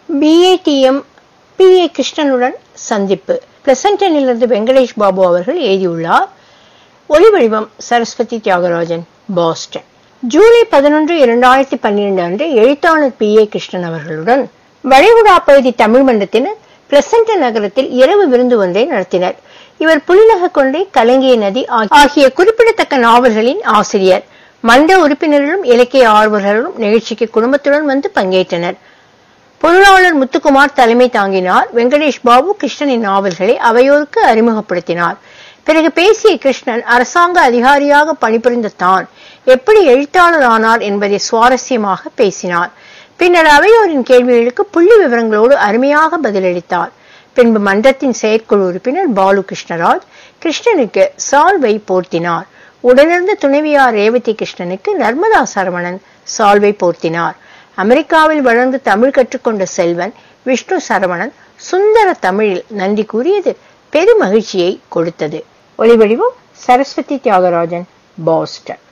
BADM B A கிருஷ்ணனுடன் சந்திப்பு பிளசண்டனிலிருந்து வெங்கடேஷ் பாபு அவர்கள் எழுதியுள்ளார் ஒளிவடிவம் சரஸ்வதி தியாகராஜன் பாஸ்டன் ஜூலை பதினொன்று இரண்டாயிரத்தி பன்னிரண்டு அன்று எழுத்தாளர் பி ஏ கிருஷ்ணன் அவர்களுடன் வளைகுடா பகுதி தமிழ் மன்றத்தினர் பிளசண்டன் நகரத்தில் இரவு விருந்து ஒன்றை நடத்தினர் இவர் புலிநக கொண்டை கலங்கிய நதி ஆகிய குறிப்பிடத்தக்க நாவல்களின் ஆசிரியர் மன்ற உறுப்பினர்களும் இலக்கிய ஆர்வலர்களும் நிகழ்ச்சிக்கு குடும்பத்துடன் வந்து பங்கேற்றனர் பொருளாளர் முத்துக்குமார் தலைமை தாங்கினார் வெங்கடேஷ் பாபு கிருஷ்ணனின் நாவல்களை அவையோருக்கு அறிமுகப்படுத்தினார் பிறகு பேசிய கிருஷ்ணன் அரசாங்க அதிகாரியாக பணிபுரிந்த தான் எப்படி எழுத்தாளர் ஆனார் என்பதை சுவாரஸ்யமாக பேசினார் பின்னர் அவையோரின் கேள்விகளுக்கு புள்ளி விவரங்களோடு அருமையாக பதிலளித்தார் பின்பு மன்றத்தின் செயற்குழு உறுப்பினர் பாலு கிருஷ்ணராஜ் கிருஷ்ணனுக்கு சால்வை போர்த்தினார் உடனிருந்த துணைவியார் ரேவதி கிருஷ்ணனுக்கு நர்மதா சரவணன் சால்வை போர்த்தினார் அமெரிக்காவில் வளர்ந்து தமிழ் கற்றுக்கொண்ட செல்வன் விஷ்ணு சரவணன் சுந்தர தமிழில் நன்றி கூறியது பெரும் மகிழ்ச்சியை கொடுத்தது ஒளிவடிவம் சரஸ்வதி தியாகராஜன் பாஸ்டன்